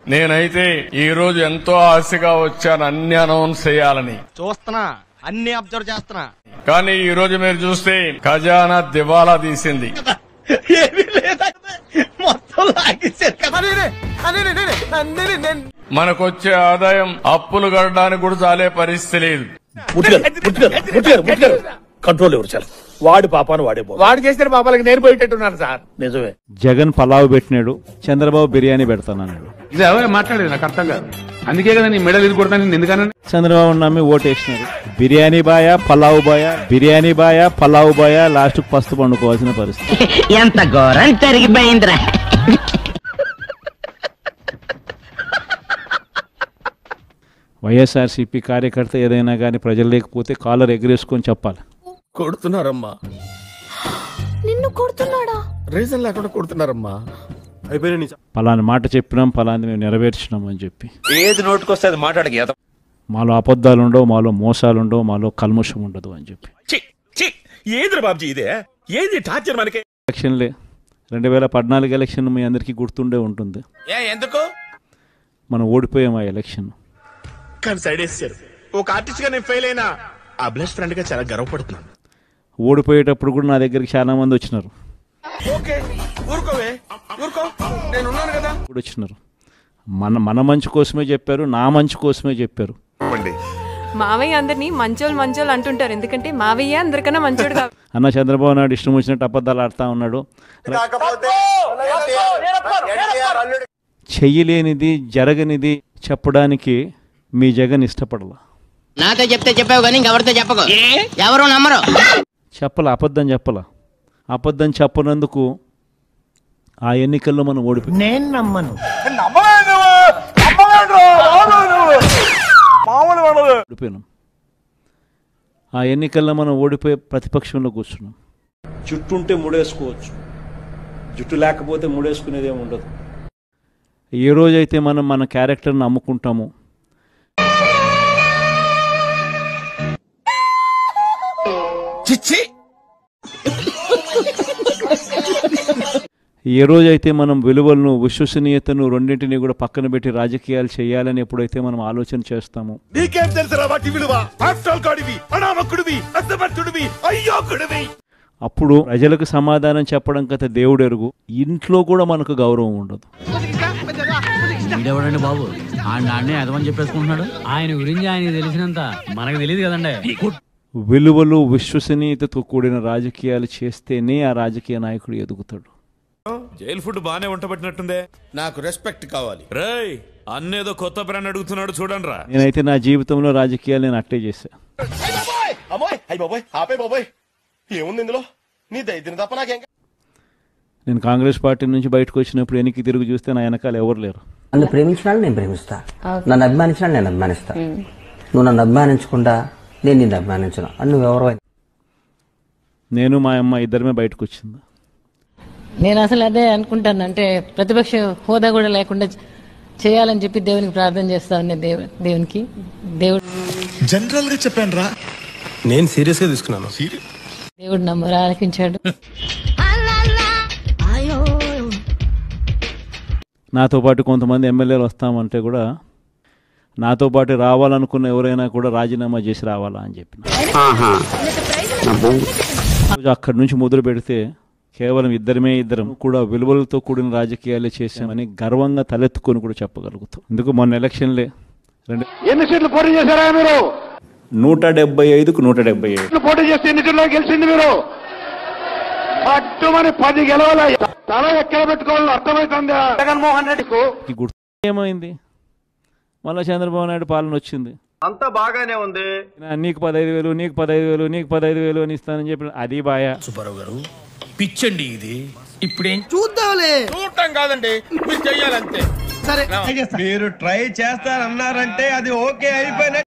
నేనైతే ఈ రోజు ఎంతో ఆశగా వచ్చాను అన్ని అనౌన్స్ చేయాలని చూస్తున్నా అన్ని అబ్జర్వ్ చేస్తున్నా కానీ ఈ రోజు మీరు చూస్తే ఖజానా దివాలా తీసింది మొత్తం లాగేశారు కదా మనకొచ్చే ఆదాయం అప్పులు కట్టడానికి కూడా చాలే పరిస్థితి లేదు కంట్రోల్ ఎవరు చాలు వాడి పాపాను వాడే పో వాడు చేసిన పాపాలకి నేను పోయేటట్టున్నాను సార్ నిజమే జగన్ పలావ్ పెట్టినాడు చంద్రబాబు బిర్యానీ పెడతానన్నాడు ఇది ఎవరు మాట్లాడేది నాకు అర్థం కాదు అందుకే కదా నీ మెడలు ఇది కొడతాను ఎందుకన్నా చంద్రబాబు నమ్మి ఓటేసినారు బిర్యానీ బాయ పలావ్ బాయ బిర్యానీ బాయ పలావ్ బాయ లాస్ట్ పస్తు పండుకోవాల్సిన పరిస్థితి ఎంత ఘోరం జరిగిపోయిందిరా వైఎస్ఆర్సీపీ కార్యకర్త ఏదైనా కానీ ప్రజలు లేకపోతే కాలర్ ఎగరేసుకొని చెప్పాలి కొడుతున్నారమ్మా నిన్ను కొడుతున్నాడా రీజన్ లేకుండా కొడుతున్నారమ్మా పలాని మాట చెప్పినాం పలాని మేము నెరవేర్చినాం అని చెప్పి ఏది నోటుకొస్తే అది మాట్లాడక ఏదో మాలో అబద్ధాలు ఉండవు మాలో మోసాలు ఉండవు మాలో కల్ముషం ఉండదు అని చెప్పి ఏది బాబుజీ ఇదే ఏది టార్చర్ మనకి ఎలక్షన్లే రెండు వేల పద్నాలుగు ఎలక్షన్ మీ అందరికీ గుర్తుండే ఉంటుంది ఏ ఎందుకు మనం ఓడిపోయాం ఆ ఎలక్షన్ కానీ సైడ్ వేసారు ఒక ఆర్టిస్ట్ గా నేను ఫెయిల్ అయినా ఆ బ్లెస్ ఫ్రెండ్ గా చాలా గర్వపడుతున్నాను ఓడిపోయేటప్పుడు కూడా నా దగ్గరికి చాలా మంది వచ్చినారు ఓకే ఊరుకోవే ఊరుకో నేను ఉన్నాను కదా కూడా వచ్చినారు మన మన మంచి కోసమే చెప్పారు నా మంచి కోసమే చెప్పారు మావయ్య అందరినీ మంచోళ్ళు మంచోళ్ళు అంటుంటారు ఎందుకంటే మావయ్య అందరికన్నా మంచోడు కాబట్టి అన్న చంద్రబాబు నాయుడు ఇష్టం వచ్చినట్టు అబద్ధాలు ఆడుతూ ఉన్నాడు చెయ్యలేనిది జరగనిది చెప్పడానికి మీ జగన్ ఇష్టపడల నాతో చెప్తే చెప్పావు కానీ ఇంకెవరితో చెప్పకు ఎవరు నమ్మరు చెప్పల అబద్ధం చెప్పల అబద్ధం చెప్పనందుకు ఆ ఎన్నికల్లో మనం ఓడిపోయి నేను నమ్మను ఓడిపోయినాం ఆ ఎన్నికల్లో మనం ఓడిపోయి ప్రతిపక్షంలో కూర్చున్నాం జుట్టు ఉంటే ముడేసుకోవచ్చు జుట్టు లేకపోతే ముడేసుకునేది ఏమి ఉండదు ఏ రోజైతే మనం మన క్యారెక్టర్ని అమ్ముకుంటామో చిచ్చి ఏ రోజైతే మనం విలువలను విశ్వసనీయతను రెండింటిని కూడా పక్కన పెట్టి రాజకీయాలు చేయాలని ఎప్పుడైతే మనం ఆలోచన చేస్తామో నీకేం తెలుసురా వాటి విలువ ఆఫ్టర్ కాడివి అనామకుడివి అసమర్థుడివి అయ్యోకుడివి అప్పుడు ప్రజలకు సమాధానం చెప్పడం కథ దేవుడు ఎరుగు ఇంట్లో కూడా మనకు గౌరవం ఉండదు వీడెవడండి బాబు ఆయన నాన్నే అదమని చెప్పేసుకుంటున్నాడు ఆయన గురించి ఆయన తెలిసినంత మనకు తెలియదు కదండి విలువలు విశ్వసనీయతతో కూడిన రాజకీయాలు చేస్తేనే ఆ రాజకీయ నాయకుడు ఎదుగుతాడు జైలు ఫుడ్ బానే వంటబట్టినట్టుందే నాకు రెస్పెక్ట్ కావాలి రేయ్ అన్నేదో కొత్త బ్రాండ్ అడుగుతున్నాడు చూడండి రా నేనైతే నా జీవితంలో రాజకీయాలు నేను అట్టే చేశా అమ్మాయి అయ్యి బాబోయ్ ఆపే బాబోయ్ ఏముంది ఇందులో నీ దైత్యం తప్ప నాకేం నేను కాంగ్రెస్ పార్టీ నుంచి బయటకు వచ్చినప్పుడు వెనక్కి తిరిగి చూస్తే నా వెనకాల ఎవరు లేరు నన్ను ప్రేమించిన నేను ప్రేమిస్తా నన్ను అభిమానించిన నేను అభిమానిస్తా నువ్వు నన్ను అభిమానించకుండా నేను నిన్ను అభిమానించను అని నువ్వు ఎవరు నేను మా అమ్మ ఇద్దరమే బయటకు వచ్చింది నేను అసలు అదే అనుకుంటాను అంటే ప్రతిపక్ష హోదా కూడా లేకుండా చేయాలని చెప్పి దేవునికి ప్రార్థన చేస్తా ఉన్నా దేవు దేవునికి దేవుడు జనరల్ గా చెప్పాను రా నేను సీరియస్ గా తీసుకున్నాను దేవుడు నమ్మరు ఆలకించాడు నాతో పాటు కొంతమంది ఎమ్మెల్యేలు వస్తామంటే కూడా నాతో పాటు రావాలనుకున్న ఎవరైనా కూడా రాజీనామా చేసి రావాలా అని చెప్పిన రోజు అక్కడి నుంచి మొదలు పెడితే కేవలం ఇద్దరమే ఇద్దరం కూడా విలువలతో కూడిన రాజకీయాలే చేశామని గర్వంగా తలెత్తుకొని కూడా చెప్పగలుగుతాం ఎందుకు మొన్న ఎలక్షన్లే రెండు ఎన్ని సీట్లు పోటీ చేశారా మీరు నూట డెబ్బై ఐదుకు నూట డెబ్బై ఐదు సీట్లు పోటీ చేస్తే ఎన్ని సీట్లో గెలిచింది మీరు పట్టుమని పది గెలవాల తల ఎక్కడ పెట్టుకోవాలని అర్థమవుతుందా జగన్మోహన్ రెడ్డికు ఈ గుర్తు ఏమైంది మళ్ళా చంద్రబాబు నాయుడు పాలన వచ్చింది అంతా బాగానే ఉంది నా- నీకు పదహైదు వేలు నీకు పదహైదు వేలు నీకు పదహైదు వేలు అని ఇస్తానని చెప్పి అది బాయా సుబ్బారావు గారు పిచ్చండి ఇది ఇప్పుడేం చూడటం కాదండి మీరు చెయ్యాలంతే మీరు ట్రై చేస్తారన్నారంటే అది ఓకే అయిపోయిన